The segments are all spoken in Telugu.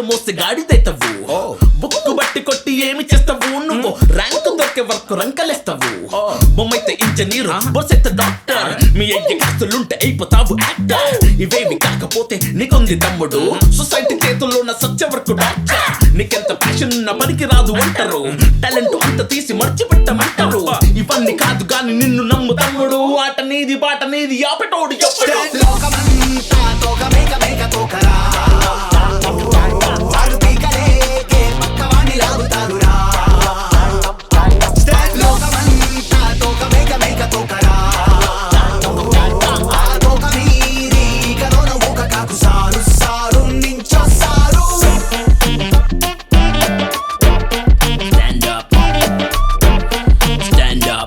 మోస్తే గాడిదైతవు బుక్కు బట్టి కొట్టి ఏమి చేస్తావు నువ్వు ర్యాంకు దొరికే వరకు రంకలేస్తావు బొమ్మైతే ఇంజనీర్ బొసైతే డాక్టర్ మీ అయ్య కాస్తులుంటే అయిపోతావు యాక్టర్ ఇవేవి కాకపోతే నీకుంది తమ్ముడు సొసైటీ చేతుల్లో ఉన్న సత్య వరకు డాక్టర్ నీకెంత ప్యాషన్ ఉన్న పనికి రాదు అంటారు టాలెంట్ అంత తీసి మర్చిపెట్టమంటారు ఇవన్నీ కాదు గాని నిన్ను నమ్ము తమ్ముడు ఆట నీది పాట నీది ఆపటోడు ఎప్పుడు లోకమంతా తోక మేక మేక తోకరా వాడు పీకలేకే పక్కవాణ్ణి లాగుతారురా లోకమంతా తోక మేక మేక తోకరా ఆ తోక మీది కరోన ఊక కాకు సారు సారు నించొస్తారు Stand up. Stand up.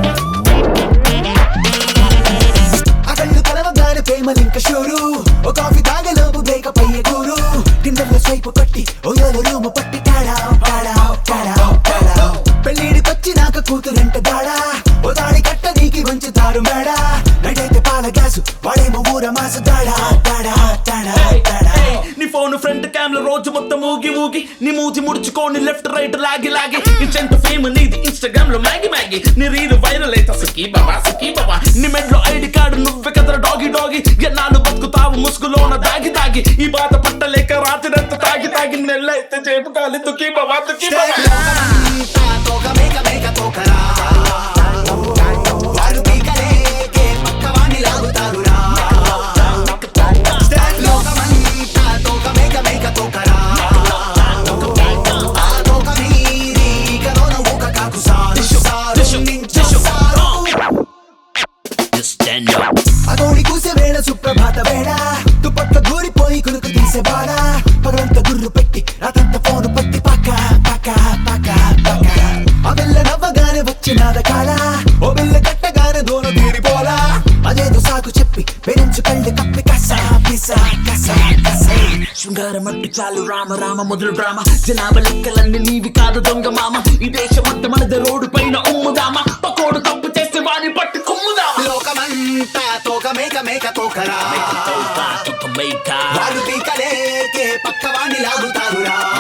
అకళ్ళు కలవగానే ప్రేమలింక షూరు ఓ కాఫీ తాగలోపు బ్రేకప్ అయ్యే కూరు టిండర్లో స్వైపు కొట్టి ఓ ఏదో రూము పట్టి టాడా టాడా టాడా టాడా పెళ్ళిడికొచ్చినాక కూతురంట దాడా ఓ దాడి కట్ట నీకి వంచుతారు మేడా నడైతే పాల గ్యాసు వాడేమో ఊర మాసు దాడా టాడా టాడా టాడా నీ ఫోన్ ఫ్రంట్ కెమెరా రోజు మొత్తం ఊగి ఊగి నీ మూతి ముడుచుకొని లెఫ్ట్ రైట్ లాగి లాగి ఇచ్చేంత ఫేమ్ నీది ఇన్స్టాగ్రామ్ లో మ్యాగి మ్యాగి నీ రీల్ వైరల్ అయితే సుఖీ బాబా సుఖీ బాబా నీ మెడ్లో ఐడి కార్డు నువ్వే కదరా డాగి డాగి ఎన్నాళ్ళు బతుకుతావు ముసుగులోన దాగి దాగి ఈ బాధ పట్టలేక రాత్రి తాగి తాగి నెల్లైతే చేపు కాలి తుకి బాబా తుకి బాబా లోకమంతా తోక మేక మేక తోకరా వాడు పీకలేకే పక్కవాణ్ణి లాగుతారురా లోకమంతా తోక మేక మేక తోకరా ఆ తోక మీది కరోన ఊక కాకు సారు సారు నించొస్తారు Just stand up. అతోడి కూసే వేళ సుప్రభాత వేళ దుప్పట్ల దూరిపోయి కులుకు తీసే బాడ పగలంతా గుర్రు పెట్టి రాతంత ఫోను పట్టి పక్క పక్క పక్క పక్క ఆ వెళ్ళ నవ్వగానే వచ్చినాద కాల ఓ వెళ్ళ కట్టగానే దోన తీరిపోలా అదేదో సాకు చెప్పి బెరించు కళ్ళి కప్పి కస పిస కస కస శృంగారం మట్టి చాలు రామ రామ మొదలు డ్రామా జనాభా లెక్కలన్నీ నీవి కాదు దొంగ మామ ఈ దేశం అంతా మనది రోడ్డు పైన ఉమ్ముదామా పకోడు తప్పు చేస్తే వాడిని పట్టి కుమ్ముదామా లోకమంతా తోక మేక మేక తోకరా తోక, తోక మేక. వాళ్ళు పీకలేకే పక్కవాణ్ణి లాగుతారురా